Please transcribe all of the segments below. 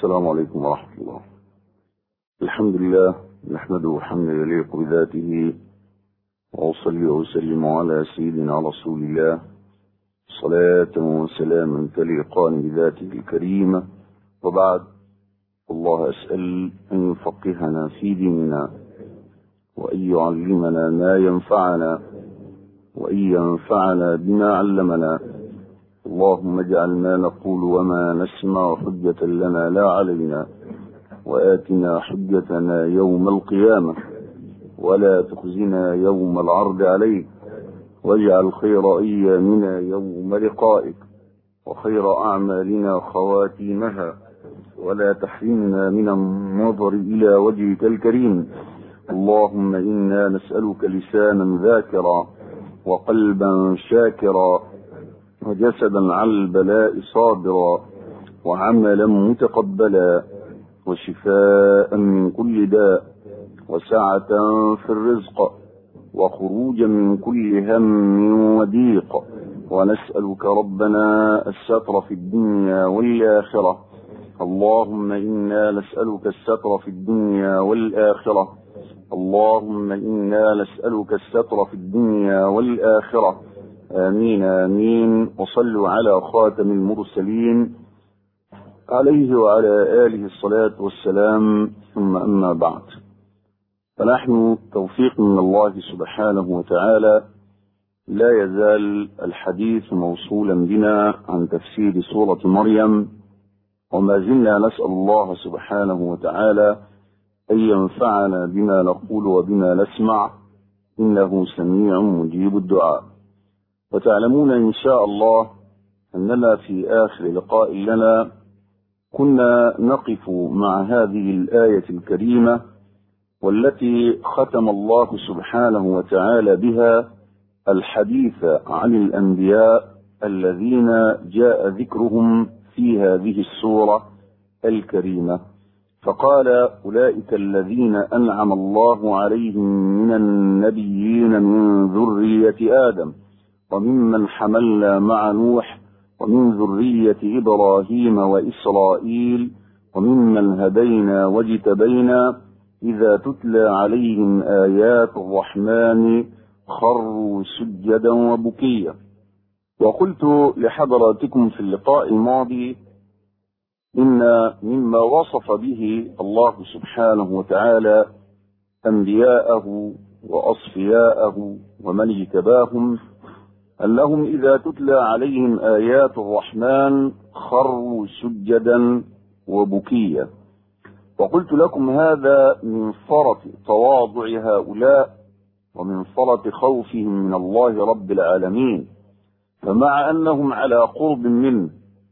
السلام عليكم ورحمة الله الحمد لله نحمده حمدا يليق بذاته وأصلي وأسلم على سيدنا رسول الله صلاة وسلاما تليقان بذاته الكريمة وبعد الله أسأل أن يفقهنا في ديننا وأن يعلمنا ما ينفعنا وأن ينفعنا بما علمنا اللهم اجعل ما نقول وما نسمع حجة لنا لا علينا وآتنا حجتنا يوم القيامة ولا تخزنا يوم العرض عليك واجعل خير أيامنا يوم لقائك وخير أعمالنا خواتيمها ولا تحرمنا من النظر إلى وجهك الكريم اللهم إنا نسألك لسانا ذاكرا وقلبا شاكرا وجسدا على البلاء صابرا وعملا متقبلا وشفاء من كل داء وسعة في الرزق وخروجا من كل هم وضيق ونسألك ربنا الستر في الدنيا والآخرة اللهم إنا نسألك الستر في الدنيا والآخرة اللهم إنا نسألك الستر في الدنيا والآخرة آمين آمين وصلوا على خاتم المرسلين عليه وعلى آله الصلاة والسلام ثم أما بعد فنحن توفيق من الله سبحانه وتعالى لا يزال الحديث موصولا بنا عن تفسير سورة مريم وما زلنا نسأل الله سبحانه وتعالى أن ينفعنا بما نقول وبما نسمع إنه سميع مجيب الدعاء وتعلمون إن شاء الله أننا في آخر لقاء لنا كنا نقف مع هذه الآية الكريمة والتي ختم الله سبحانه وتعالى بها الحديث عن الأنبياء الذين جاء ذكرهم في هذه السورة الكريمة فقال أولئك الذين أنعم الله عليهم من النبيين من ذرية آدم وممن حملنا مع نوح ومن ذرية إبراهيم وإسرائيل وممن هدينا واجتبينا إذا تتلى عليهم آيات الرحمن خروا سجدا وبكيا وقلت لحضراتكم في اللقاء الماضي إن مما وصف به الله سبحانه وتعالى أنبياءه وأصفياءه ومن اجتباهم أنهم إذا تتلى عليهم آيات الرحمن خروا سجدا وبكيا وقلت لكم هذا من فرط تواضع هؤلاء ومن فرط خوفهم من الله رب العالمين فمع أنهم على قرب منه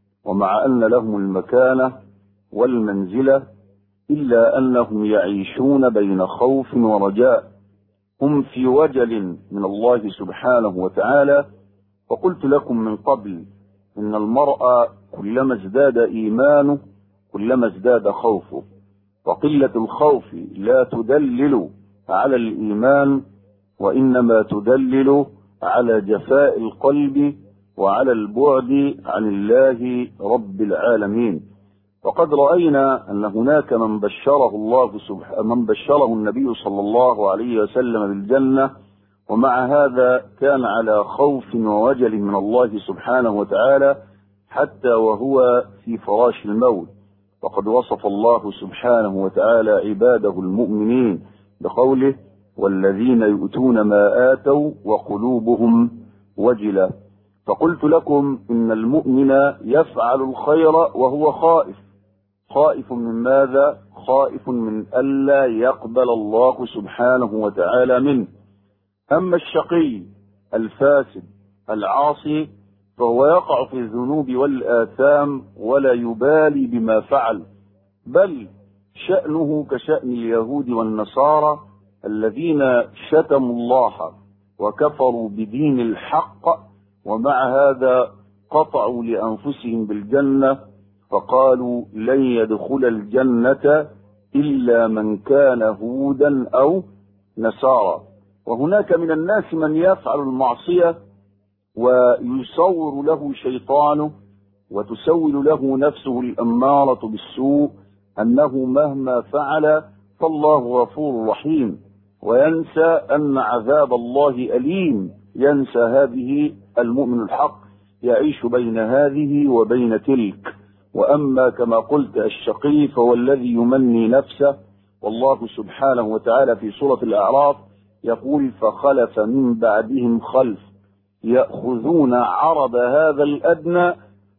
ومع أن لهم المكانة والمنزلة إلا أنهم يعيشون بين خوف ورجاء هم في وجل من الله سبحانه وتعالى وقلت لكم من قبل إن المرء كلما ازداد إيمانه كلما ازداد خوفه وقلة الخوف لا تدلل على الإيمان وإنما تدلل على جفاء القلب وعلى البعد عن الله رب العالمين وقد رأينا أن هناك من بشره الله سبحانه من بشره النبي صلى الله عليه وسلم بالجنة ومع هذا كان على خوف ووجل من الله سبحانه وتعالى حتى وهو في فراش الموت وقد وصف الله سبحانه وتعالى عباده المؤمنين بقوله والذين يؤتون ما آتوا وقلوبهم وجلة فقلت لكم إن المؤمن يفعل الخير وهو خائف خائف من ماذا خائف من ألا يقبل الله سبحانه وتعالى منه أما الشقي الفاسد العاصي فهو يقع في الذنوب والآثام ولا يبالي بما فعل بل شأنه كشأن اليهود والنصارى الذين شتموا الله وكفروا بدين الحق ومع هذا قطعوا لأنفسهم بالجنة فقالوا لن يدخل الجنة إلا من كان هودا أو نصارى وهناك من الناس من يفعل المعصية ويصور له شيطانه وتسول له نفسه الأمارة بالسوء أنه مهما فعل فالله غفور رحيم وينسى أن عذاب الله أليم ينسى هذه المؤمن الحق يعيش بين هذه وبين تلك وأما كما قلت الشقي فهو الذي يمني نفسه والله سبحانه وتعالى في سورة الأعراف يقول فخلف من بعدهم خلف يأخذون عرض هذا الأدنى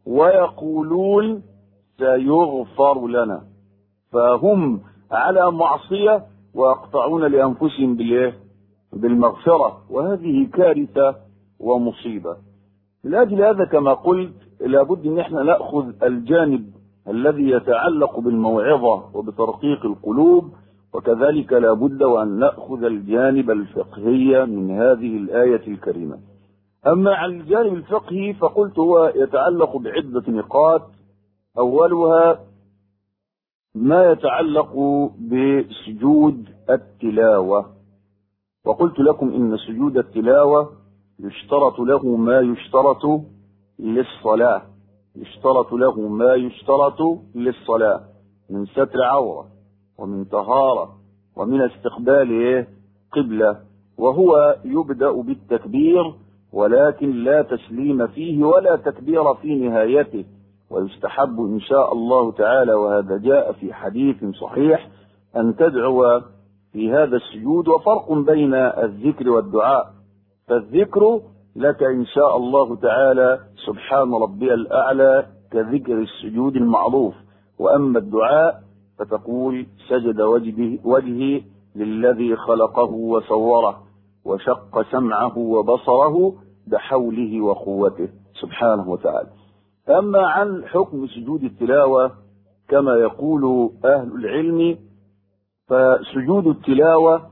ويقولون سيغفر لنا فهم على معصية ويقطعون لأنفسهم بالإيه؟ بالمغفرة وهذه كارثة ومصيبة لأجل هذا كما قلت لابد ان احنا ناخذ الجانب الذي يتعلق بالموعظه وبترقيق القلوب وكذلك لابد وان ناخذ الجانب الفقهي من هذه الايه الكريمه. اما عن الجانب الفقهي فقلت هو يتعلق بعده نقاط اولها ما يتعلق بسجود التلاوه وقلت لكم ان سجود التلاوه يشترط له ما يشترط للصلاة يشترط له ما يشترط للصلاة من ستر عورة ومن طهارة ومن استقبال إيه؟ قبلة وهو يبدأ بالتكبير ولكن لا تسليم فيه ولا تكبير في نهايته ويستحب إن شاء الله تعالى وهذا جاء في حديث صحيح أن تدعو في هذا السجود وفرق بين الذكر والدعاء فالذكر لك إن شاء الله تعالى سبحان ربي الأعلى كذكر السجود المعروف وأما الدعاء فتقول سجد وجهه, وجهي للذي خلقه وصوره وشق سمعه وبصره بحوله وقوته سبحانه وتعالى أما عن حكم سجود التلاوة كما يقول أهل العلم فسجود التلاوة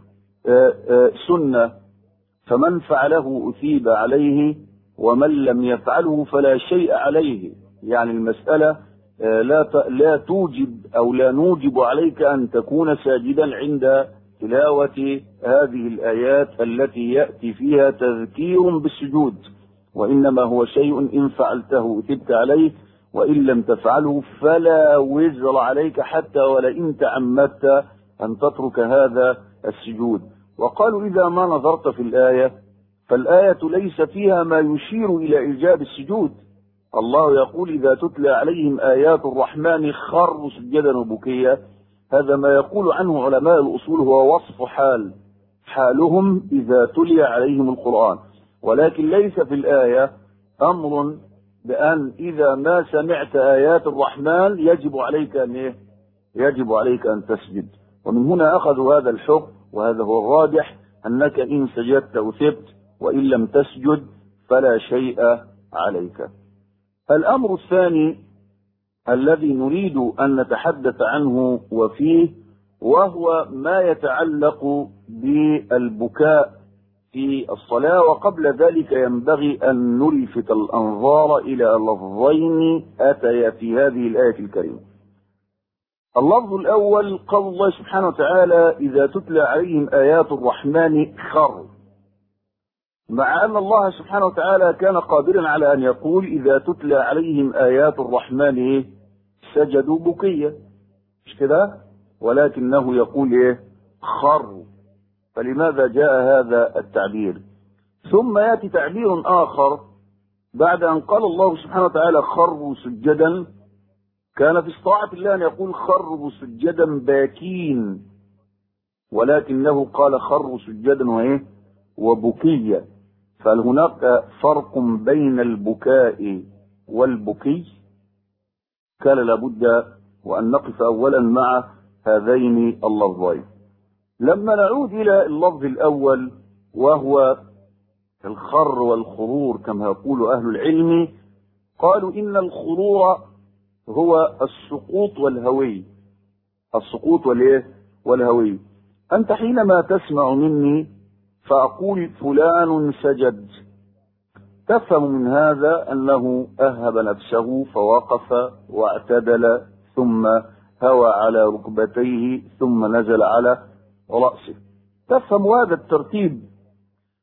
سنة فمن فعله أثيب عليه ومن لم يفعله فلا شيء عليه يعني المسألة لا لا توجب أو لا نوجب عليك أن تكون ساجدا عند تلاوة هذه الآيات التي يأتي فيها تذكير بالسجود وإنما هو شيء إن فعلته أثبت عليه وإن لم تفعله فلا وزر عليك حتى ولئن تعمدت أن تترك هذا السجود وقالوا إذا ما نظرت في الآية فالآية ليس فيها ما يشير إلى إيجاب السجود الله يقول إذا تتلى عليهم آيات الرحمن خروا سجدا وبكيا هذا ما يقول عنه علماء الأصول هو وصف حال حالهم إذا تلي عليهم القرآن ولكن ليس في الآية أمر بأن إذا ما سمعت آيات الرحمن يجب عليك أن إيه؟ يجب عليك أن تسجد ومن هنا أخذوا هذا الحكم وهذا هو الراجح أنك إن سجدت أثبت وإن لم تسجد فلا شيء عليك الأمر الثاني الذي نريد أن نتحدث عنه وفيه وهو ما يتعلق بالبكاء في الصلاة وقبل ذلك ينبغي أن نلفت الأنظار إلى لفظين أتيا في هذه الآية الكريمة اللفظ الأول قول الله سبحانه وتعالى إذا تتلى عليهم آيات الرحمن خر مع أن الله سبحانه وتعالى كان قادرا على أن يقول إذا تتلى عليهم آيات الرحمن سجدوا بكيا مش كده ولكنه يقول إيه خر فلماذا جاء هذا التعبير ثم يأتي تعبير آخر بعد أن قال الله سبحانه وتعالى خروا سجدا كان في استطاعة الله أن يقول خروا سجدا باكين ولكنه قال خروا سجدا وإيه وبكيا فهل هناك فرق بين البكاء والبكي كان لابد وأن نقف أولا مع هذين اللفظين لما نعود إلى اللفظ الأول وهو الخر والخرور كما يقول أهل العلم قالوا إن الخرور هو السقوط والهوي السقوط والايه والهوي انت حينما تسمع مني فاقول فلان سجد تفهم من هذا انه اهب نفسه فوقف واعتدل ثم هوى على ركبتيه ثم نزل على راسه تفهم هذا الترتيب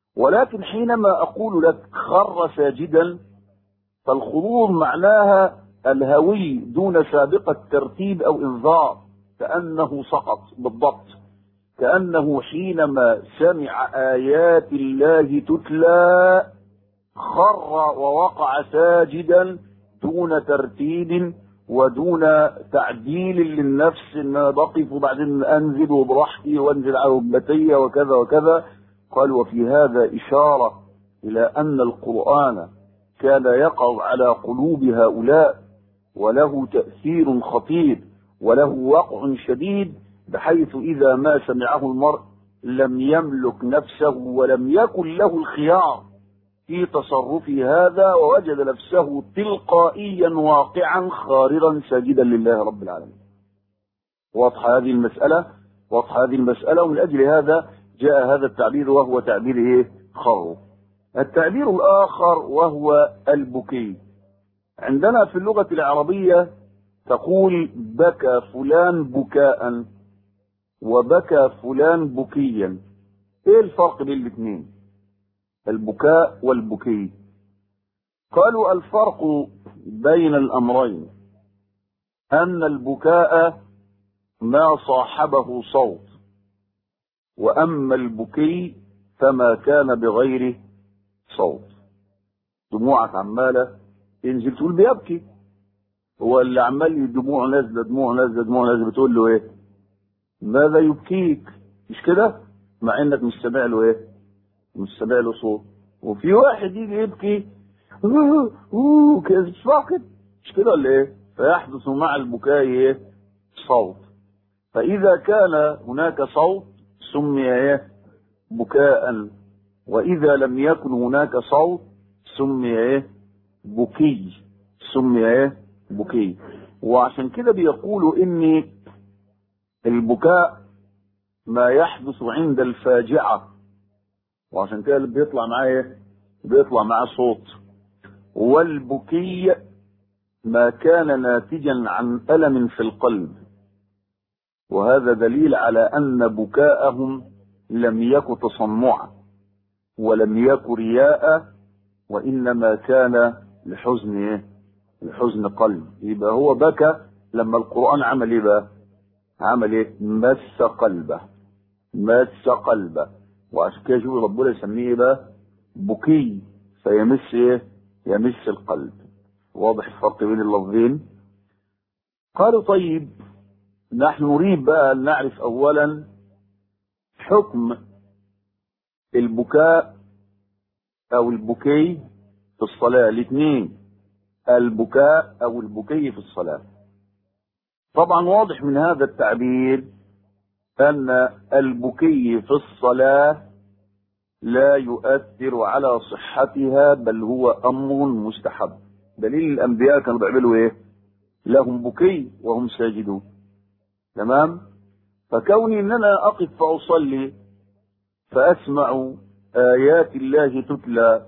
ولكن حينما اقول لك خر ساجدا فالخرور معناها الهوي دون سابقة ترتيب أو إنذار كأنه سقط بالضبط كأنه حينما سمع آيات الله تتلى خر ووقع ساجدا دون ترتيب ودون تعديل للنفس ان انا بقف وبعدين انزل براحتي وانزل على ركبتي وكذا وكذا قال وفي هذا اشاره الى ان القران كان يقع على قلوب هؤلاء وله تاثير خطير وله وقع شديد بحيث اذا ما سمعه المرء لم يملك نفسه ولم يكن له الخيار في تصرفه هذا ووجد نفسه تلقائيا واقعا خاررا ساجدا لله رب العالمين واضحة هذه المسألة واضحة هذه المسألة ومن أجل هذا جاء هذا التعبير وهو تعبير إيه خر التعبير الآخر وهو البكي عندنا في اللغة العربية تقول بكى فلان بكاء وبكى فلان بكيا ايه الفرق بين الاثنين البكاء والبكي قالوا الفرق بين الامرين ان البكاء ما صاحبه صوت واما البكي فما كان بغير صوت دموعك عماله تنزل تقول بيبكي هو اللي عمال دموع نازله دموع نازله دموع نازله بتقول له ايه ماذا يبكيك مش كده مع انك مش سامع له ايه مش سامع له صوت وفي واحد يجي يبكي اوه اوه كده ساكت مش كده ولا ايه فيحدث مع البكاء ايه صوت فاذا كان هناك صوت سمي ايه بكاء واذا لم يكن هناك صوت سمي ايه بكي سمي ايه بكي وعشان كده بيقولوا ان البكاء ما يحدث عند الفاجعة وعشان كده اللي بيطلع معاه ايه بيطلع معاه صوت والبكي ما كان ناتجا عن ألم في القلب وهذا دليل على أن بكاءهم لم يك تصنعا ولم يك رياء وإنما كان لحزن ايه لحزن قلب يبقى هو بكى لما القرآن عمل ايه بقى عمل ايه مس قلبه مس قلبه وعشان كده شوف ربنا يسميه بقى بكي فيمس ايه يمس القلب واضح الفرق بين اللفظين قالوا طيب نحن نريد بقى ان نعرف اولا حكم البكاء او البكي في الصلاة الاثنين البكاء او البكي في الصلاة طبعا واضح من هذا التعبير ان البكي في الصلاة لا يؤثر على صحتها بل هو امر مستحب دليل الانبياء كانوا بيعملوا ايه لهم بكي وهم ساجدون تمام فكوني ان انا اقف فاصلي فاسمع ايات الله تتلى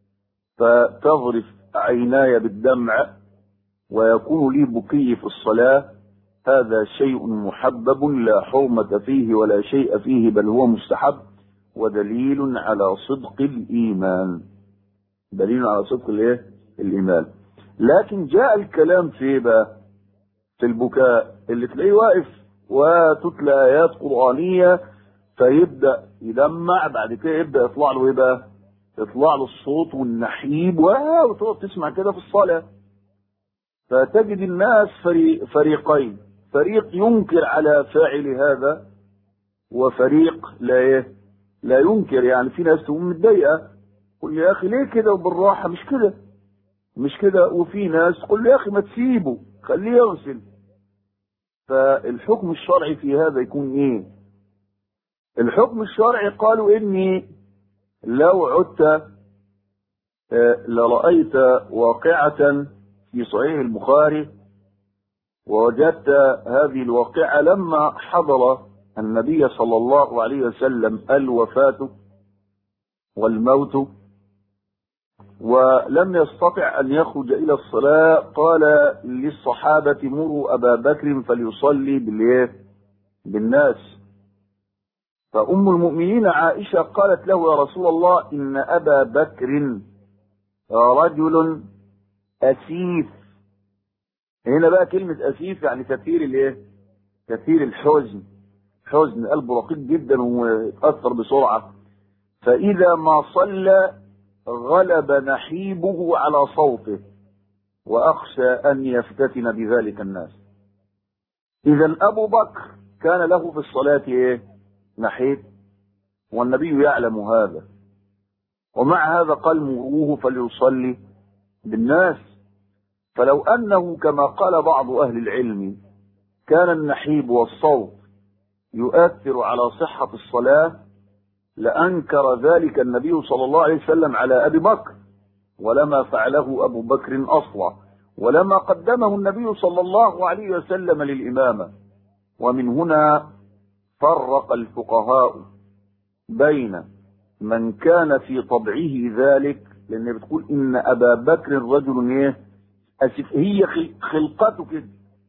فتظرف عيناي بالدمع ويكون لي بكي في الصلاه هذا شيء محبب لا حرمة فيه ولا شيء فيه بل هو مستحب ودليل على صدق الإيمان دليل على صدق الايه الإيمان لكن جاء الكلام في بقى في البكاء اللي تلاقيه واقف وتتلى آيات قرآنية فيبدأ يدمع بعد كده يبدأ يطلع له ايه بقى يطلع له الصوت والنحيب وتقعد تسمع كده في الصلاة فتجد الناس فريق فريقين فريق ينكر على فاعل هذا وفريق لا ايه لا ينكر يعني في ناس تقوم متضايقه قول يا اخي ليه كده وبالراحه مش كده مش كده وفي ناس قول يا اخي ما تسيبه خليه يغسل فالحكم الشرعي في هذا يكون ايه الحكم الشرعي قالوا اني لو عدت لرأيت واقعة في صحيح البخاري ووجدت هذه الواقعة لما حضر النبي صلى الله عليه وسلم الوفاة والموت ولم يستطع أن يخرج إلى الصلاة قال للصحابة مروا أبا بكر فليصلي بالإيه؟ بالناس فأم المؤمنين عائشة قالت له يا رسول الله إن أبا بكر رجل أسيف هنا بقى كلمة أسيف يعني كثير الايه كثير الحزن حزن قلبه رقيق جدا ويتأثر بسرعة فإذا ما صلى غلب نحيبه على صوته وأخشى أن يفتتن بذلك الناس إذا أبو بكر كان له في الصلاة إيه؟ نحيب والنبي يعلم هذا ومع هذا قال مروه فليصلي بالناس فلو أنه كما قال بعض أهل العلم كان النحيب والصوت يؤثر على صحة الصلاة لأنكر ذلك النبي صلى الله عليه وسلم على أبي بكر ولما فعله أبو بكر أصلا ولما قدمه النبي صلى الله عليه وسلم للإمامة ومن هنا فرق الفقهاء بين من كان في طبعه ذلك لأن بتقول إن أبا بكر رجل إيه أسف هي خلقته كده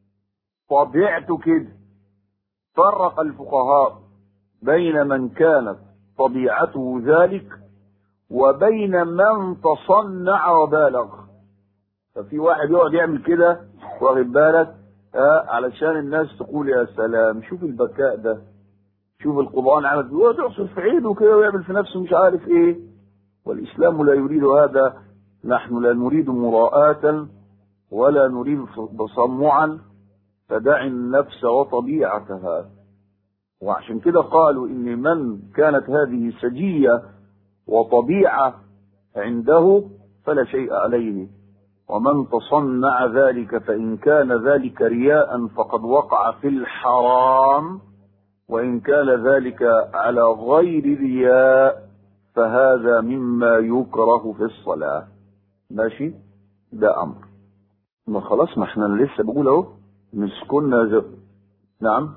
طبيعته كده فرق الفقهاء بين من كانت طبيعته ذلك وبين من تصنع وبالغ ففي واحد يقعد يعمل كده واخد بالك آه علشان الناس تقول يا سلام شوف البكاء ده شوف القرآن عمل يقعد يعصر في عيده كده ويعمل في نفسه مش عارف ايه والإسلام لا يريد هذا نحن لا نريد مراءة ولا نريد تصنعا فدع النفس وطبيعتها وعشان كده قالوا ان من كانت هذه سجية وطبيعة عنده فلا شيء عليه ومن تصنع ذلك فإن كان ذلك رياء فقد وقع في الحرام وإن كان ذلك على غير رياء فهذا مما يكره في الصلاة ماشي ده أمر ما خلاص ما احنا لسه بقول اهو مش كنا زي... نعم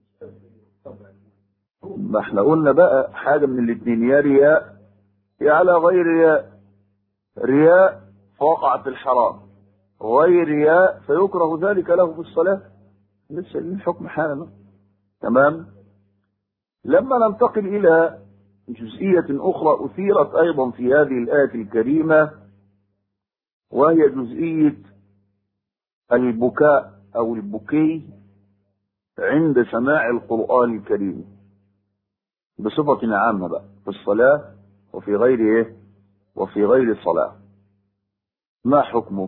ما احنا قلنا بقى حاجة من الاثنين يا رياء يا على غير رياء رياء فوقع في الحرام غير رياء فيكره ذلك له في الصلاة لسه الحكم حالا تمام لما ننتقل إلى جزئية أخرى أثيرت أيضا في هذه الآية الكريمة وهي جزئية البكاء أو البكي عند سماع القرآن الكريم بصفة عامة بقى في الصلاة وفي غير إيه وفي غير الصلاة ما حكمه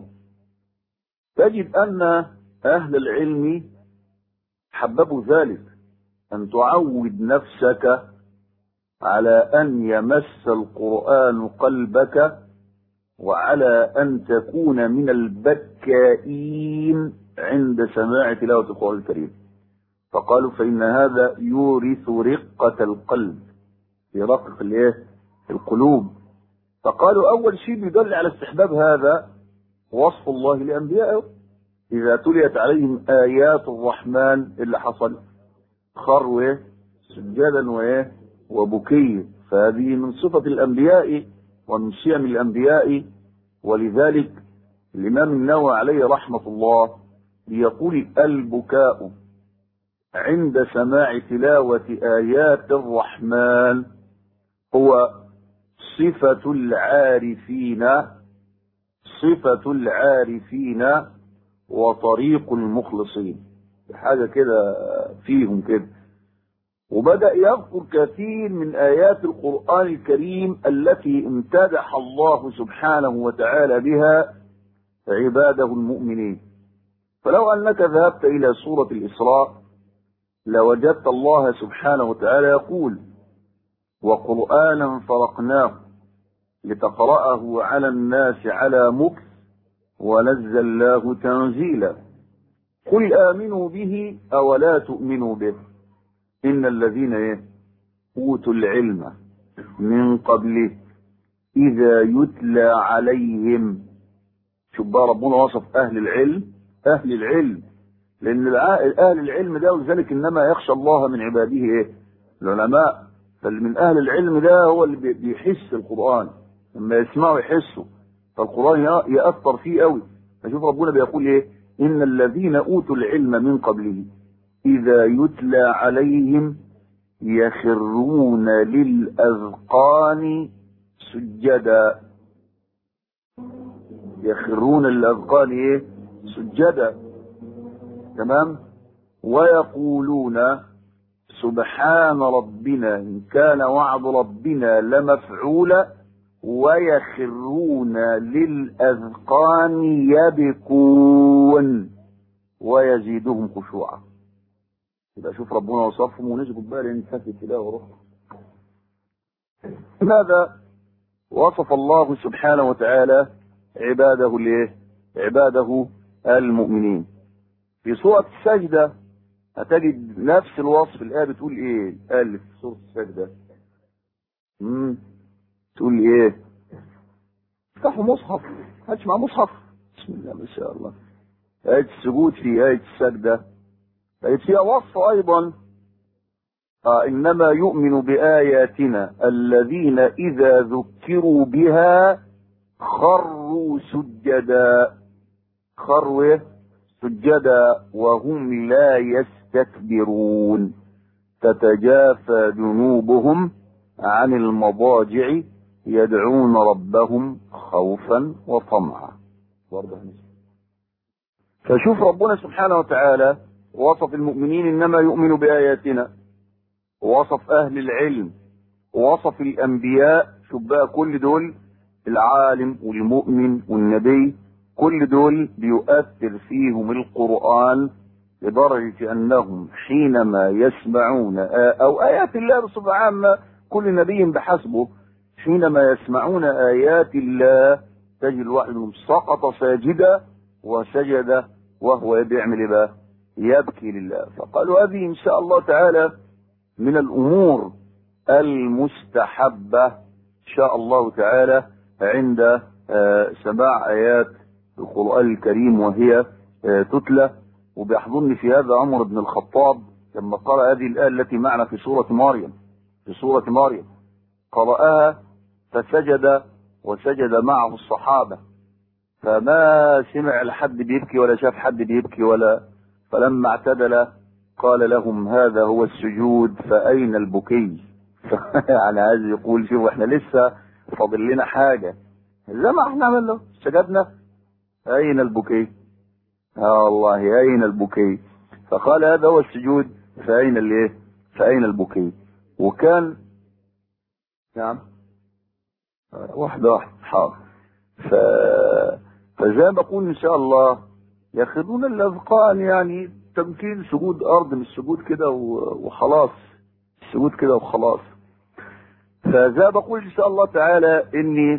تجد أن أهل العلم حببوا ذلك أن تعود نفسك على أن يمس القرآن قلبك وعلى أن تكون من البكائين عند سماع تلاوة القرآن الكريم فقالوا فإن هذا يورث رقة القلب يرقق الايه القلوب فقالوا أول شيء بيدل على استحباب هذا وصف الله لأنبيائه إذا تليت عليهم آيات الرحمن اللي حصل خروا سجدا وإيه وبكي فهذه من صفة الأنبياء ومن شيم الأنبياء ولذلك الإمام النووي عليه رحمة الله يقول البكاء عند سماع تلاوة آيات الرحمن هو صفة العارفين صفة العارفين وطريق المخلصين حاجة كده فيهم كده وبدأ يذكر كثير من آيات القرآن الكريم التي امتدح الله سبحانه وتعالى بها عباده المؤمنين فلو أنك ذهبت إلى سورة الإسراء لوجدت الله سبحانه وتعالى يقول وقرآنا فرقناه لتقرأه على الناس على مكث ونزلناه تنزيلا قل آمنوا به أولا تؤمنوا به إن الذين إيه؟ أوتوا العلم من قبله إذا يتلى عليهم شوف بقى ربنا وصف أهل العلم أهل العلم لأن أهل العلم ده ولذلك إنما يخشى الله من عباده إيه؟ العلماء فمن أهل العلم ده هو اللي بيحس القرآن لما يسمعه يحسه فالقرآن يأثر فيه قوي فشوف ربنا بيقول إيه إن الذين أوتوا العلم من قبله إذا يتلى عليهم يخرون للأذقان سجدا يخرون للأذقان إيه سجدا تمام ويقولون سبحان ربنا إن كان وعد ربنا لمفعولا ويخرون للأذقان يبكون ويزيدهم خشوعا يبقى شوف ربنا وصفهم ونسجد بقى لان فاتت كده وروح ماذا وصف الله سبحانه وتعالى عباده الايه عباده المؤمنين في سورة السجدة هتجد نفس الوصف الآية بتقول ايه الآية في سورة السجدة امم تقول ايه افتحوا مصحف هاتش مع مصحف بسم الله ما شاء الله آية السجود في آية السجدة آية فيها وصف أيضا آه إنما يؤمن بآياتنا الذين إذا ذكروا بها خروا سجدا خروا سجدا وهم لا يستكبرون تتجافى جنوبهم عن المضاجع يدعون ربهم خوفا وطمعا فشوف ربنا سبحانه وتعالى وصف المؤمنين انما يؤمن باياتنا وصف اهل العلم وصف الانبياء شوف بقى كل دول العالم والمؤمن والنبي كل دول بيؤثر فيهم القرآن لدرجة أنهم حينما يسمعون أو آيات الله بصفة عامة كل نبي بحسبه حينما يسمعون آيات الله تجد الواحد منهم سقط ساجدا وسجد وهو بيعمل ايه بقى؟ يبكي لله فقالوا هذه إن شاء الله تعالى من الأمور المستحبة إن شاء الله تعالى عند سماع آيات القرآن الكريم وهي تتلى وبيحضرني في هذا عمر بن الخطاب لما قرأ هذه الآية التي معنا في سورة مريم في سورة مريم قرأها فسجد وسجد معه الصحابة فما سمع لحد بيبكي ولا شاف حد بيبكي ولا فلما اعتدل قال لهم هذا هو السجود فأين البكي يعني عايز يقول شوف احنا لسه فاضل لنا حاجة زي ما احنا عملنا سجدنا أين البكي آه والله أين البكي فقال هذا هو السجود فأين الايه فأين البكي وكان نعم واحدة واحدة حاضر ف... فزي ما بقول إن شاء الله ياخذون الأذقان يعني تمكين سجود أرض مش سجود كده وخلاص سجود كده وخلاص فزي بقول إن شاء الله تعالى إني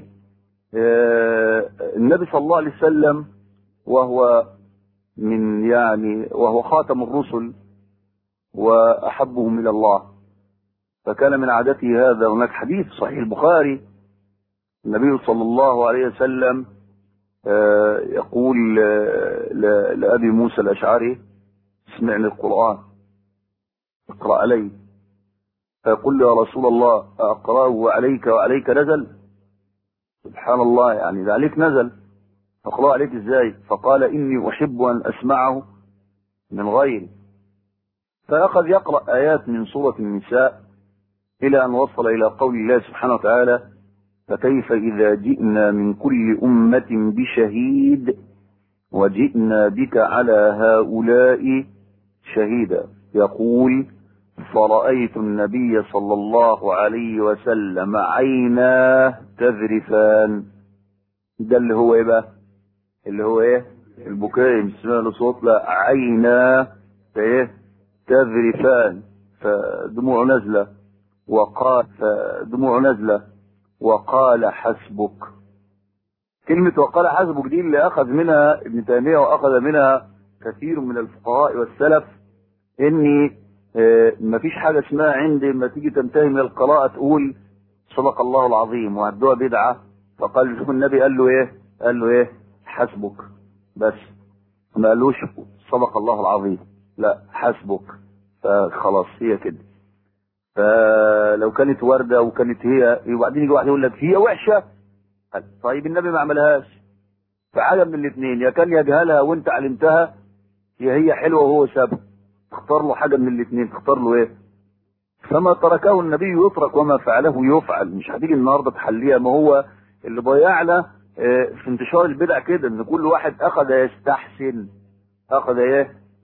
النبي صلى الله عليه وسلم وهو من يعني وهو خاتم الرسل واحبهم الى الله فكان من عادته هذا هناك حديث صحيح البخاري النبي صلى الله عليه وسلم يقول لابي موسى الاشعري اسمعني القران اقرا علي فيقول له يا رسول الله اقراه عليك وعليك نزل سبحان الله يعني ده عليك نزل فقرأ عليك ازاي فقال اني احب ان اسمعه من غيري فاخذ يقرأ ايات من سورة النساء الى ان وصل الى قول الله سبحانه وتعالى فكيف اذا جئنا من كل امة بشهيد وجئنا بك على هؤلاء شهيدا يقول فرأيت النبي صلى الله عليه وسلم عيناه تذرفان ده اللي هو ايه بقى اللي هو ايه البكاء مش سمعنا صوت لا عيناه ايه تذرفان فدموع نزلة وقال فدموع نزلة وقال حسبك كلمة وقال حسبك دي اللي أخذ منها ابن تيمية وأخذ منها كثير من الفقهاء والسلف إني ما فيش حاجة اسمها عندي لما تيجي تنتهي من القراءة تقول صدق الله العظيم وهدوها بدعة فقال شوف النبي قال له ايه قال له ايه حسبك بس ما قالوش صدق الله العظيم لا حسبك فخلاص هي كده فلو كانت وردة وكانت هي وبعدين يجي واحد يقول لك هي وحشة طيب النبي ما عملهاش فحاجة من الاثنين يا كان يجهلها وانت علمتها هي هي حلوة وهو سابها تختار له حاجة من الاثنين تختار له ايه فما تركه النبي يترك وما فعله يفعل مش هتيجي النهارده تحليها ما هو اللي ضيعنا في انتشار البدع كده ان كل واحد اخذ يستحسن اخذ ايه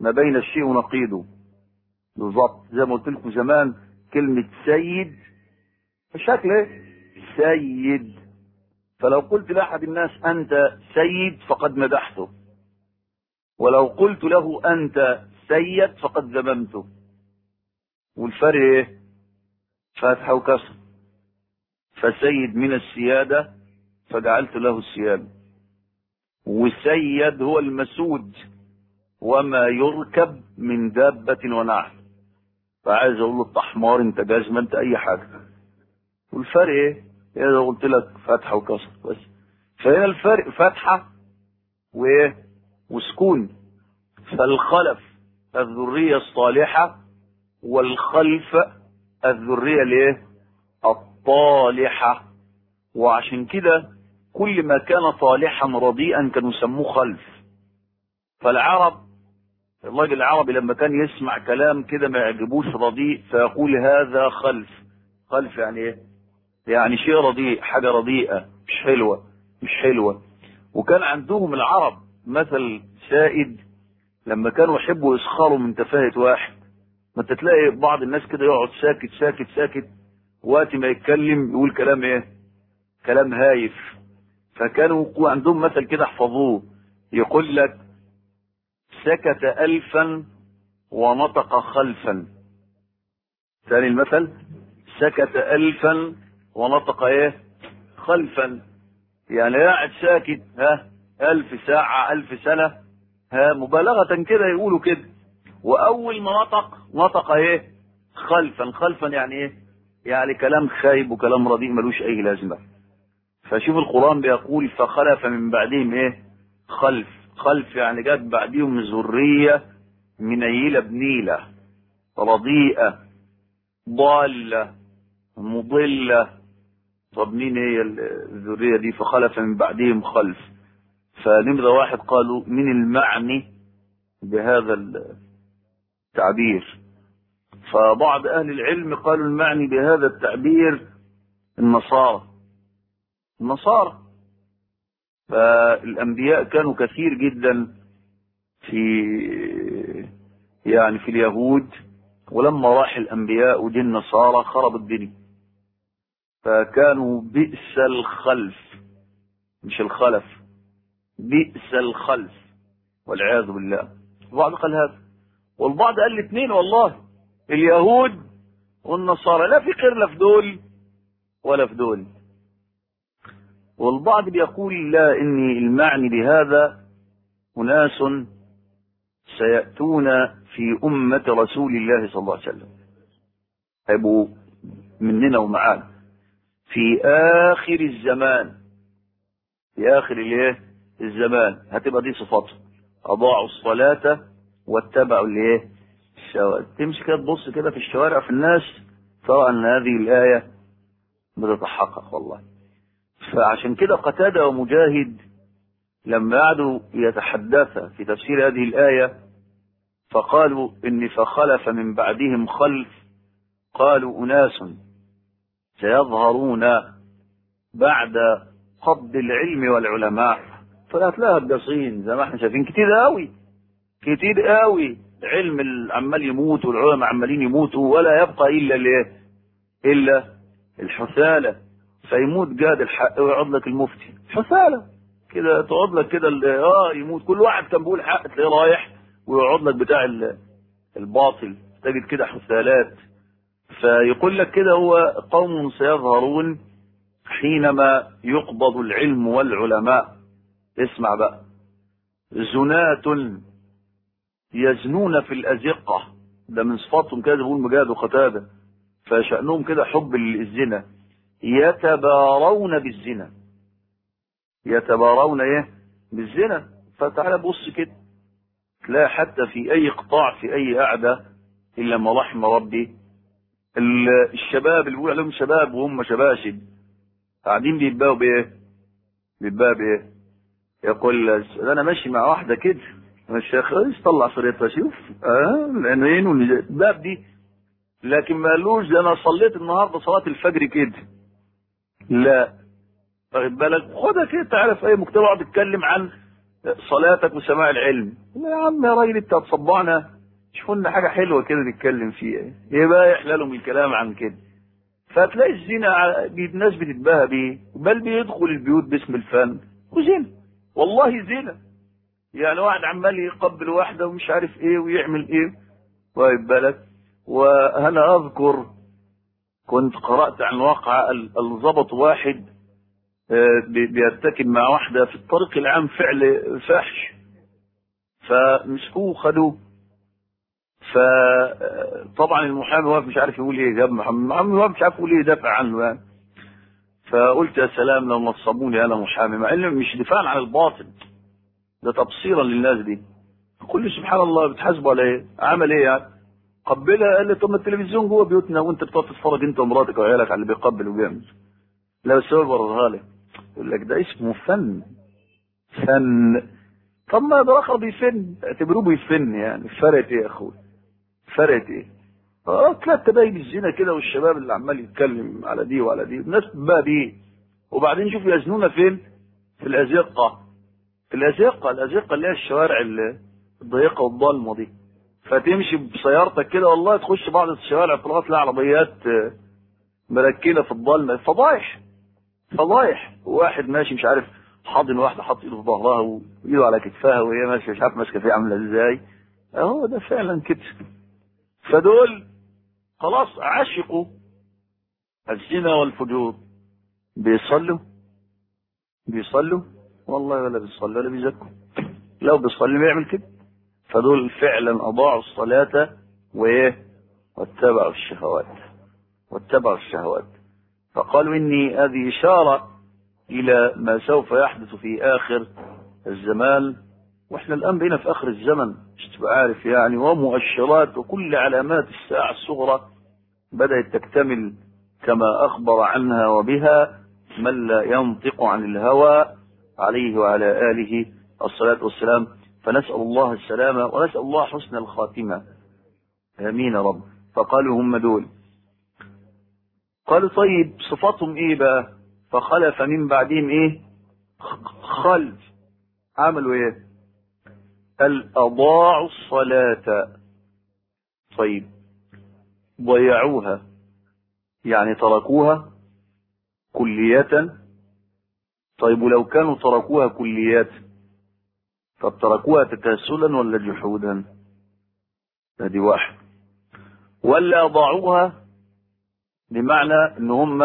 ما بين الشيء ونقيضه بالظبط زي ما قلت لكم زمان كلمة سيد الشكل ايه سيد فلو قلت لأحد الناس أنت سيد فقد مدحته ولو قلت له أنت سيد فقد ذممته والفرق ايه فتحة وكسر فسيد من السيادة فجعلت له السيادة والسيد هو المسود وما يركب من دابة ونعل فعايز اقول له انت حمار انت جزمة انت اي حاجة والفرق ايه؟ اذا قلت لك فتحة وكسر بس فهنا الفرق فتحة وايه؟ وسكون فالخلف الذرية الصالحة والخلف الذرية الايه؟ الطالحة وعشان كده كل ما كان طالحا رديئا كانوا يسموه خلف فالعرب الراجل العربي لما كان يسمع كلام كده ما يعجبوش رديء فيقول هذا خلف خلف يعني ايه يعني شيء رديء حاجة رديئة مش حلوة مش حلوة وكان عندهم العرب مثل سائد لما كانوا يحبوا يسخروا من تفاهة واحد ما انت تلاقي بعض الناس كده يقعد ساكت ساكت ساكت وقت ما يتكلم يقول كلام ايه كلام هايف فكانوا عندهم مثل كده احفظوه يقول لك سكت ألفا ونطق خلفا ثاني المثل سكت ألفا ونطق ايه خلفا يعني قاعد ساكت ها ألف ساعة ألف سنة ها مبالغة كده يقولوا كده وأول ما نطق نطق ايه خلفا خلفا يعني ايه يعني كلام خايب وكلام رديء ملوش أي لازمة فشوف القرآن بيقول فخلف من بعدهم ايه خلف خلف يعني جت بعديهم ذرية منيلة بنيلة رديئة ضالة مضلة طب مين هي الذرية دي فخلف من بعدهم خلف فنمرة واحد قالوا من المعني بهذا التعبير فبعض أهل العلم قالوا المعني بهذا التعبير النصارى النصارى فالأنبياء كانوا كثير جدا في يعني في اليهود ولما راح الأنبياء ودي النصارى خرب الدنيا فكانوا بئس الخلف مش الخلف بئس الخلف والعياذ بالله البعض قال هذا والبعض قال الاثنين والله اليهود والنصارى لا في خير لا في دول ولا في دول والبعض بيقول لا إني المعني بهذا أناس سيأتون في أمة رسول الله صلى الله عليه وسلم هيبقوا مننا ومعانا في آخر الزمان في آخر الايه الزمان هتبقى دي صفاته أضاعوا الصلاة واتبعوا الايه الشوارع تمشي كده تبص كده في الشوارع في الناس ترى أن هذه الآية بتتحقق والله فعشان كده قتادة ومجاهد لما قعدوا يتحدثا في تفسير هذه الآية فقالوا إن فخلف من بعدهم خلف قالوا أناس سيظهرون بعد قبض العلم والعلماء فهتلاقيها الدصين زي ما احنا شايفين كتير قوي كتير قوي علم عمال يموت والعلماء عمالين يموتوا ولا يبقى الا الايه؟ الا الحثاله فيموت جاد الحق ويقعد لك المفتي حثاله كده تقعد لك كده اه يموت كل واحد كان بيقول حق تلاقيه رايح ويقعد لك بتاع الباطل تجد كده حثالات فيقول لك كده هو قوم سيظهرون حينما يقبض العلم والعلماء اسمع بقى زناة يزنون في الأزقة ده من صفاتهم كده بيقول مجاهد وقتادة فشأنهم كده حب الزنا يتبارون بالزنا يتبارون ايه بالزنا فتعالى بص كده تلاقي حتى في اي قطاع في اي قعده الا ما رحم ربي الشباب اللي بيقول عليهم شباب وهم شباشب قاعدين بيتباهوا بايه؟ بيتباهوا بايه؟ يقول انا ماشي مع واحده كده الشيخ ايش طلع صورتها شوف اه العنوان والباب دي لكن ما قالوش ده انا صليت النهارده صلاه الفجر كده لا واخد بالك خدها كده تعالى في اي مجتمع اقعد اتكلم عن صلاتك وسماع العلم يا عم يا راجل انت هتصبعنا شوفوا لنا حاجه حلوه كده نتكلم فيها ايه بقى يحلى لهم الكلام عن كده فتلاقي الزنا الناس بتتباهى بيه بل بيدخل البيوت باسم الفن وزنا والله زنا يعني واحد عمال يقبل واحده ومش عارف ايه ويعمل ايه واخد بالك وانا اذكر كنت قرات عن واقعه الظبط واحد بيرتكب مع واحده في الطريق العام فعل فاحش فمسكوه خدوه فطبعا المحامي واقف مش عارف يقول ايه جاب محمد المحامي واقف مش عارف يقول ايه دافع عنه يعني فقلت يا سلام لو نصبوني انا محامي مع انه مش دفاعا عن الباطل ده تبصيرا للناس دي كل سبحان الله بتحاسبوا على ايه عمل ايه يعني قبلها قال لي طب ما التلفزيون جوه بيوتنا وانت بتقعد تتفرج انت ومراتك وعيالك على اللي بيقبل وبيعمل لا بس هو بررها لك يقول لك ده اسمه فن فن طب ما ده الاخر بيفن اعتبروه بيفن يعني فرقت ايه يا اخوي فرقت ايه اه تلاقي تباين الزنا كده والشباب اللي عمال يتكلم على دي وعلى دي الناس بقى دي وبعدين شوف يزنونا فين في الازقه في الازقه الازقه اللي هي الشوارع الضيقه والضلمه دي فتمشي بسيارتك كده والله تخش بعض الشوارع تلاقي تلاقي عربيات مركنه في الضلمه فضايح فضايح واحد ماشي مش عارف حاضن واحده حاطط ايده في ظهرها وايده على كتفها وهي ماشيه مش عارف ماسكه فيها عامله ازاي اهو ده فعلا كده فدول خلاص عشقوا الزنا والفجور بيصلوا بيصلوا والله ولا بيصلوا ولا بيزكوا لو بيصلي بيعمل كده فدول فعلا اضاعوا الصلاه وايه واتبعوا الشهوات واتبعوا الشهوات فقالوا اني هذه اشاره الى ما سوف يحدث في اخر الزمان واحنا الان بقينا في اخر الزمن مش تبقى عارف يعني ومؤشرات وكل علامات الساعه الصغرى بدات تكتمل كما اخبر عنها وبها من لا ينطق عن الهوى عليه وعلى اله الصلاه والسلام فنسال الله السلامه ونسال الله حسن الخاتمه امين يا رب فقالوا هم دول قالوا طيب صفاتهم ايه بقى فخلف من بعدهم ايه خلف عملوا ايه قال اضاعوا الصلاة طيب ضيعوها يعني تركوها كلية طيب ولو كانوا تركوها كليات طب تركوها تكاسلا ولا جحودا ادي واحد ولا ضاعوها بمعنى ان هم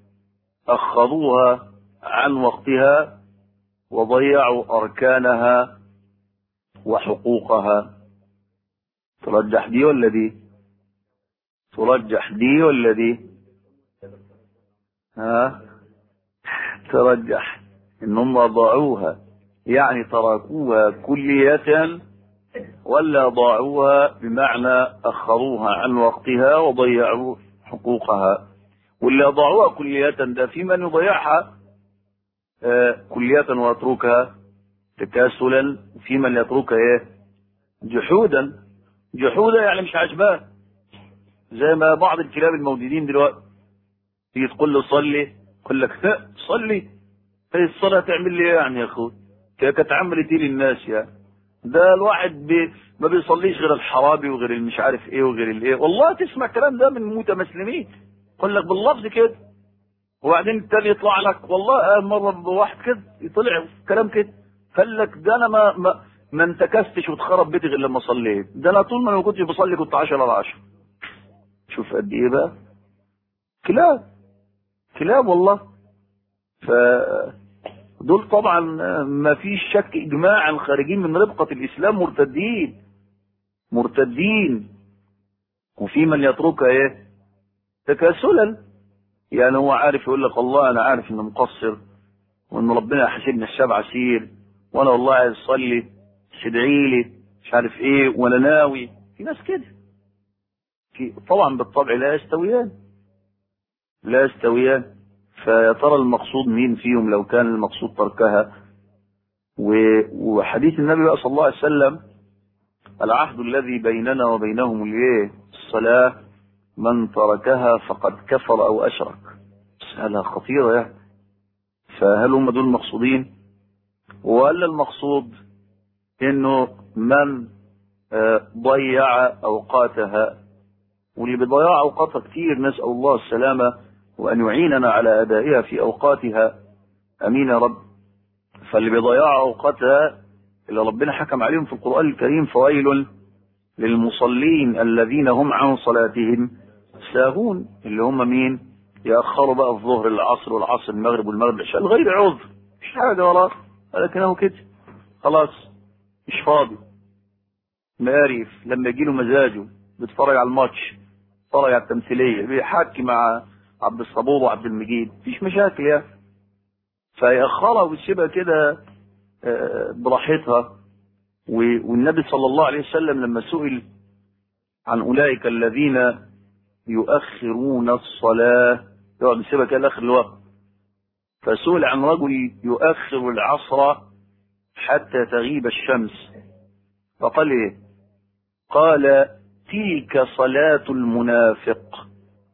اخذوها عن وقتها وضيعوا اركانها وحقوقها ترجح دي ولا دي ترجح دي ولا دي ها ترجح ان هم ضاعوها يعني تركوها كلية ولا ضاعوها بمعنى اخروها عن وقتها وضيعوا حقوقها واللي ضاعوها كلية ده في من يضيعها آه كلية ويتركها تكاسلا وفي من يتركها ايه جحودا جحودا يعني مش عجباه زي ما بعض الكلاب الموجودين دلوقتي تيجي تقول له صلي يقول لك لا صلي هي الصلاة تعمل لي ايه يعني يا اخوي كانت عملت ايه للناس يعني ده الواحد بي ما بيصليش غير الحرابي وغير المش عارف ايه وغير الايه والله تسمع الكلام ده من متمسلمين يقول لك باللفظ كده وبعدين التاني يطلع لك والله مره بواحد كده يطلع كلام كده قال لك ده انا ما ما, ما انتكستش واتخرب بيتي غير لما صليت ده انا طول ما انا ما كنتش بصلي كنت 10 على 10 شوف قد ايه بقى كلاب كلاب والله ف دول طبعا ما فيش شك اجماعا خارجين من ربقة الاسلام مرتدين مرتدين وفي من يتركها ايه تكاسلا يعني هو عارف يقول لك والله انا عارف اني مقصر وان ربنا يحاسبني السبع سير وانا والله عايز اصلي ادعي لي مش عارف ايه وانا ناوي في ناس كده في طبعا بالطبع لا يستويان لا يستويان فيا ترى المقصود مين فيهم لو كان المقصود تركها وحديث النبي صلى الله عليه وسلم العهد الذي بيننا وبينهم الايه الصلاه من تركها فقد كفر او اشرك مساله خطيره يعني فهل هم دول المقصودين ولا المقصود انه من ضيع اوقاتها واللي بيضيع اوقاتها كتير نسال الله السلامه وان يعيننا على ادائها في اوقاتها امين يا رب فاللي بيضيع اوقاتها اللي ربنا حكم عليهم في القران الكريم فويل للمصلين الذين هم عن صلاتهم ساهون اللي هم مين يأخروا بقى الظهر العصر والعصر المغرب والمغرب العشاء غير عذر مش حاجة وراه لكنه كده خلاص مش فاضي مقارف لما يجيله مزاجه بيتفرج على الماتش بيتفرج على التمثيلية بيحكي مع عبد الصبور وعبد المجيد مفيش مشاكل يعني فيأخرها ويسيبها كده براحتها والنبي صلى الله عليه وسلم لما سئل عن أولئك الذين يؤخرون الصلاة يقعد يسيبها كده لاخر الوقت فسئل عن رجل يؤخر العصر حتى تغيب الشمس فقال ايه قال تلك صلاة المنافق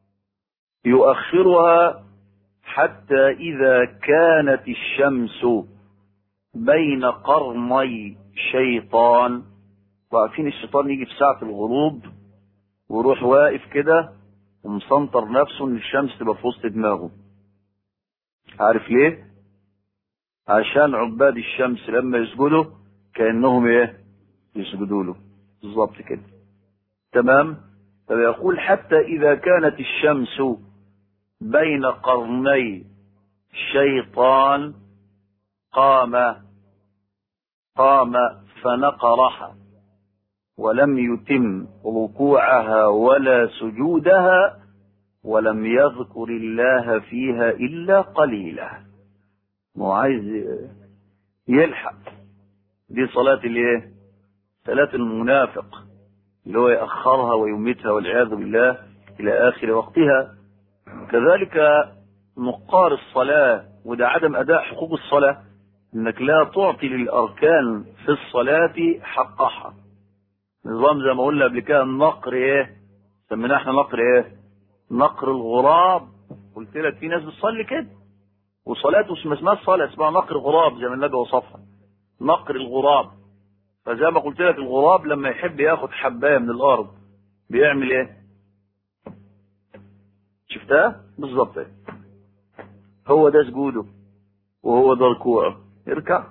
يؤخرها حتى إذا كانت الشمس بين قرني شيطان وعارفين الشيطان يجي في ساعة الغروب ويروح واقف كده ومسنطر نفسه ان الشمس تبقى في وسط دماغه عارف ليه عشان عباد الشمس لما يسجدوا كانهم ايه يسجدوا له بالظبط كده تمام فيقول حتى اذا كانت الشمس بين قرني الشيطان قام قام فنقرها ولم يتم ركوعها ولا سجودها ولم يذكر الله فيها إلا قليلا ما عايز يلحق دي صلاة الايه صلاة المنافق اللي هو يأخرها ويميتها والعياذ بالله إلى آخر وقتها كذلك نقار الصلاة وده عدم أداء حقوق الصلاة انك لا تعطي للاركان في الصلاة حقها نظام زي ما قلنا قبل كده النقر ايه سميناه احنا نقر ايه نقر الغراب قلت لك في ناس بتصلي كده وصلاته اسمها اسمها الصلاة اسمها نقر غراب زي ما النبي وصفها نقر الغراب فزي ما قلت لك الغراب لما يحب ياخد حبايه من الارض بيعمل ايه شفتها بالظبط ايه هو ده سجوده وهو ده ركوعه يركع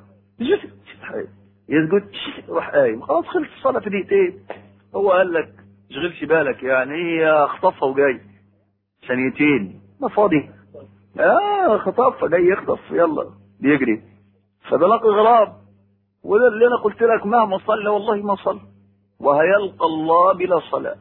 يسجد يروح قايم خلاص خلص الصلاه في دقيقتين هو قال لك تشغلش بالك يعني هي خطفها وجاي ثانيتين ما فاضي اه خطفها جاي يخطف يلا بيجري فده لقي غراب وده اللي انا قلت لك مهما صلى والله ما صلى وهيلقى الله بلا صلاه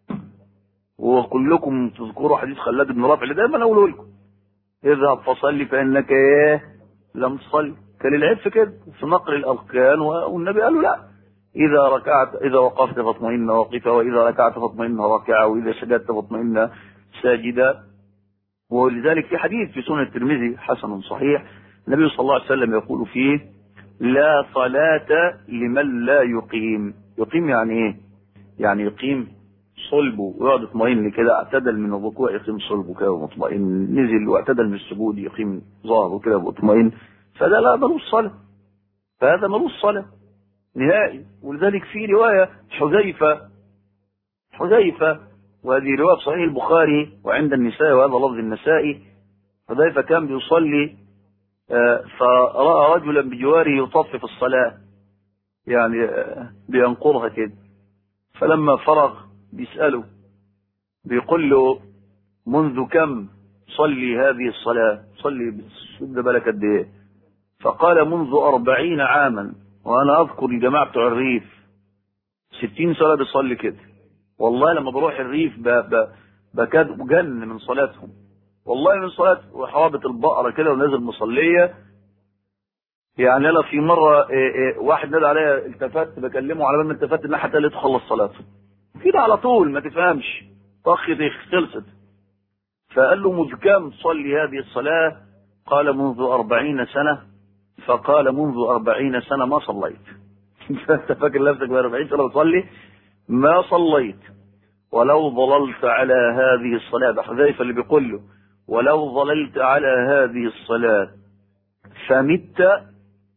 وكلكم تذكروا حديث خلاد بن رافع اللي دايما اقوله لكم اذهب فصلي فانك ايه لم تصلي كان العيب في كده في نقل الاركان والنبي قال له لا اذا ركعت اذا وقفت فاطمئن واقفا واذا ركعت فاطمئن راكعا واذا سجدت فاطمئن ساجدا ولذلك في حديث في سنن الترمذي حسن صحيح النبي صلى الله عليه وسلم يقول فيه لا صلاة لمن لا يقيم يقيم يعني ايه يعني يقيم صلبه ويقعد يطمئن كده اعتدل من الركوع يقيم صلبه كده ومطمئن نزل واعتدل من السجود يقيم ظهره كده ومطمئن فده لا ملوش صلاة فهذا ملوش صلاة نهائي ولذلك في رواية حذيفة حذيفة وهذه رواية في صحيح البخاري وعند النساء وهذا لفظ النسائي حذيفة كان بيصلي فرأى رجلا بجواره يطفف الصلاة يعني بينقرها كده فلما فرغ بيسأله بيقول له منذ كم صلي هذه الصلاة صلي بتسد بالك قد ايه فقال منذ أربعين عاما وأنا أذكر الجماعة بتوع الريف ستين صلاة بيصلي كده والله لما بروح الريف بكاد بجن من صلاتهم والله من صلاة وحوابة البقرة كده ونازل مصلية يعني أنا في مرة إيه إيه واحد نادى عليا التفت بكلمه على بال ما التفت إن حتى اللي تخلص صلاته كده على طول ما تفهمش طخ خلصت فقال له منذ كم تصلي هذه الصلاة قال منذ أربعين سنة فقال منذ أربعين سنة ما صليت أنت فاكر نفسك بأربعين سنة بتصلي ما صليت ولو ظللت على هذه الصلاة ده حذيفة اللي بيقول له ولو ظللت على هذه الصلاة فمت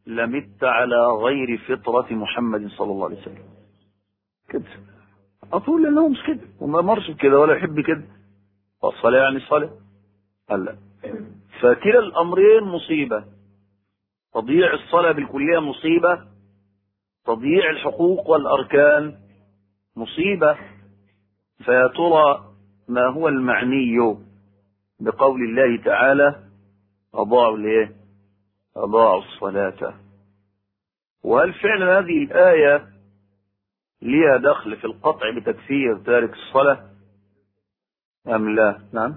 لمت على غير فطرة محمد صلى الله عليه وسلم كده أقول لأنه مش كده وما مرش كده ولا يحب كده والصلاة يعني الصلاة قال لا فكلا الأمرين مصيبة تضييع الصلاة بالكلية مصيبة تضييع الحقوق والأركان مصيبة فيا ترى ما هو المعني بقول الله تعالى أضاعوا الايه؟ أضاعوا الصلاة وهل فعلا هذه الآية ليها دخل في القطع بتكفير تارك الصلاة أم لا نعم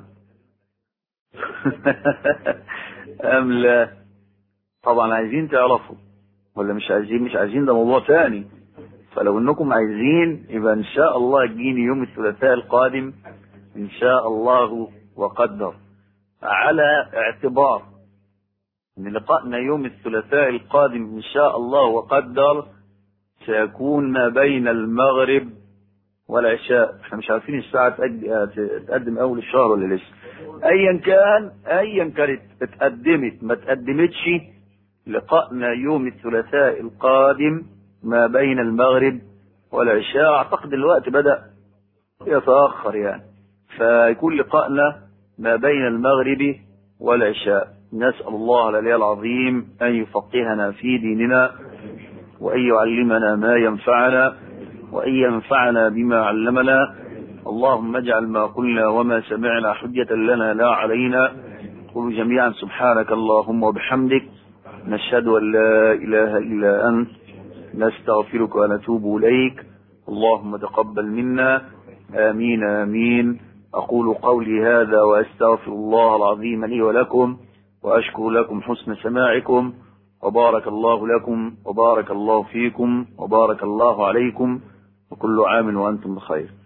أم لا طبعا عايزين تعرفوا ولا مش عايزين مش عايزين ده موضوع ثاني فلو انكم عايزين يبقى ان شاء الله تجيني يوم الثلاثاء القادم ان شاء الله وقدر على اعتبار ان لقائنا يوم الثلاثاء القادم ان شاء الله وقدر سيكون ما بين المغرب والعشاء احنا مش عارفين الساعة تقدم اول الشهر ولا لسه ايا كان ايا كانت اتقدمت ما تقدمتش لقائنا يوم الثلاثاء القادم ما بين المغرب والعشاء اعتقد الوقت بدأ يتأخر يعني فيكون لقائنا ما بين المغرب والعشاء نسأل الله العلي العظيم أن يفقهنا في ديننا وأن يعلمنا ما ينفعنا وأن ينفعنا بما علمنا اللهم اجعل ما قلنا وما سمعنا حجة لنا لا علينا قل جميعا سبحانك اللهم وبحمدك نشهد أن لا إله إلا أنت نستغفرك ونتوب إليك اللهم تقبل منا آمين آمين أقول قولي هذا وأستغفر الله العظيم لي ولكم وأشكر لكم حسن سماعكم وبارك الله لكم وبارك الله فيكم وبارك الله عليكم وكل عام وأنتم بخير